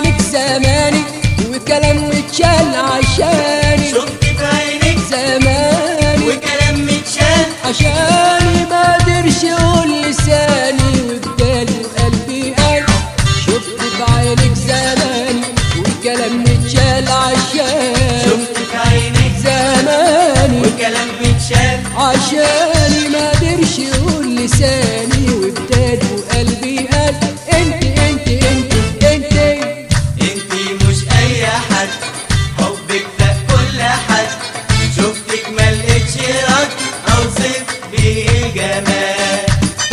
بعينك زماني وكلام متشال عشاني شفت بعينك زماني وكلام متشال عشاني ما قدرش اقول لساني وبدالي قلبي قال شفت بعينك زماني وكلام متشال عشاني شفت بعينك زماني وكلام متشال عشاني ما قدرش يقول لساني وابتدى وقلبي قال انت انت انت انت انتي مش اي حد حبك ده كل حد شفتك ملقتش رد اوصف بيه الجمال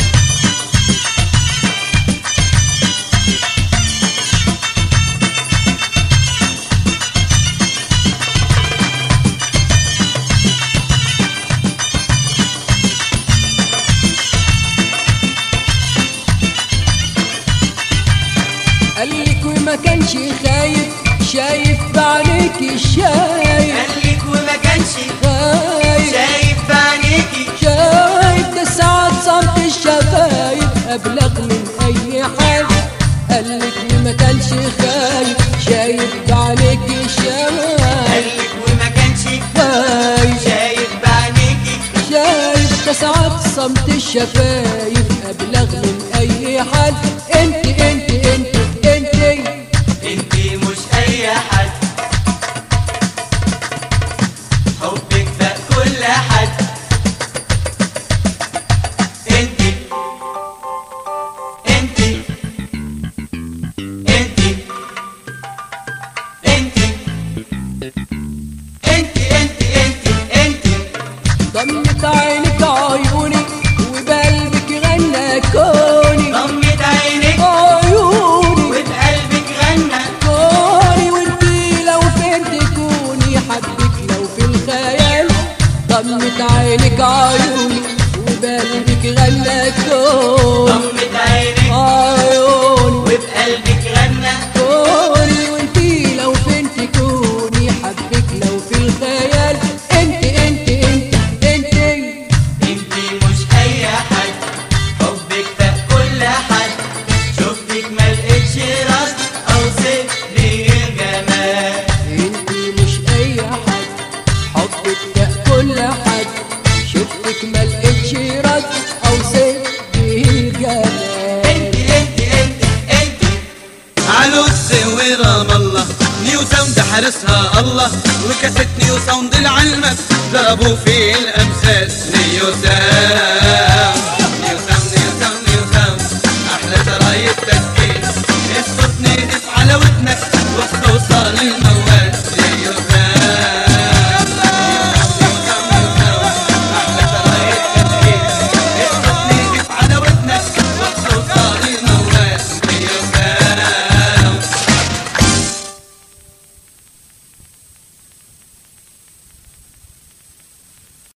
قالك وما كانش خايف شايف بعينيك الشايف قالك وما كانش خايف شايف بعينيكي شايف ده ساعات صمت الشفايف ابلغ من اي حال قالك وما كانش خايف شايف بعينيك الشايف قالك وما كانش خايف شايف بعينيكي شايف تسعات صمت الشفايف أبلغ من أي حال انت انت انت انت انتي مش اي حد حبك ده كل حد انتي انتي انتي انتي انتي انتي انتي انتي ضمت عينك عيوني وبقلبك غنى كوني ضمت عينك عيوني وبقلبك غنى كوني وانتي لو فين تكوني حبك لو في الخيال ضمت عينك عيوني وبقلبك غنى كوني ضمت عينك عيوني وبقلبك غنى كوني وانتي لو فين تكوني حبك لو في الخيال انت انت انت انت انتي مش اي حد حبك ده كل حد شفتك ملقتش رد اوصف لي الجمال انتي مش اي حد حبك ده كل حد شفتك ما لقيتش رد اوصف بيه الجمال انتي انتي انتي انتي علوس ورام الله نيو ساوند حارسها الله وكاسة نيو ساوند العلمة ضربوا في الأمثال نيو ساوند